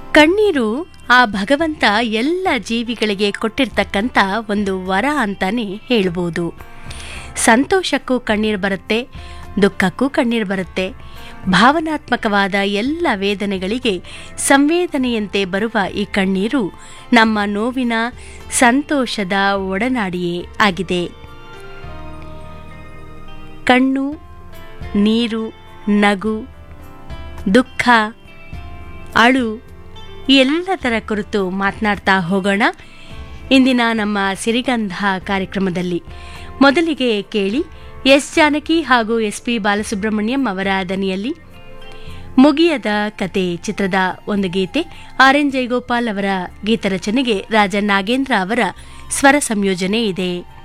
ಕಣ್ಣೀರು ಆ ಭಗವಂತ ಎಲ್ಲ ಜೀವಿಗಳಿಗೆ ಕೊಟ್ಟಿರ್ತಕ್ಕಂಥ ಒಂದು ವರ ಅಂತಾನೆ ಹೇಳ್ಬೋದು ಸಂತೋಷಕ್ಕೂ ಕಣ್ಣೀರು ಬರುತ್ತೆ ದುಃಖಕ್ಕೂ ಕಣ್ಣೀರು ಬರುತ್ತೆ ಭಾವನಾತ್ಮಕವಾದ ಎಲ್ಲ ವೇದನೆಗಳಿಗೆ ಸಂವೇದನೆಯಂತೆ ಬರುವ ಈ ಕಣ್ಣೀರು ನಮ್ಮ ನೋವಿನ ಸಂತೋಷದ ಒಡನಾಡಿಯೇ ಆಗಿದೆ ಕಣ್ಣು ನೀರು ನಗು ದುಃಖ ಅಳು ಈ ಎಲ್ಲದರ ಕುರಿತು ಮಾತನಾಡ್ತಾ ಹೋಗೋಣ ಇಂದಿನ ನಮ್ಮ ಸಿರಿಗಂಧ ಕಾರ್ಯಕ್ರಮದಲ್ಲಿ ಮೊದಲಿಗೆ ಕೇಳಿ ಎಸ್ ಜಾನಕಿ ಹಾಗೂ ಎಸ್ ಪಿ ಬಾಲಸುಬ್ರಹ್ಮಣ್ಯಂ ಅವರ ದನಿಯಲ್ಲಿ ಮುಗಿಯದ ಕತೆ ಚಿತ್ರದ ಒಂದು ಗೀತೆ ಆರ್ ಎನ್ ಜಯಗೋಪಾಲ್ ಅವರ ಗೀತರಚನೆಗೆ ರಾಜ ನಾಗೇಂದ್ರ ಅವರ ಸ್ವರ ಸಂಯೋಜನೆ ಇದೆ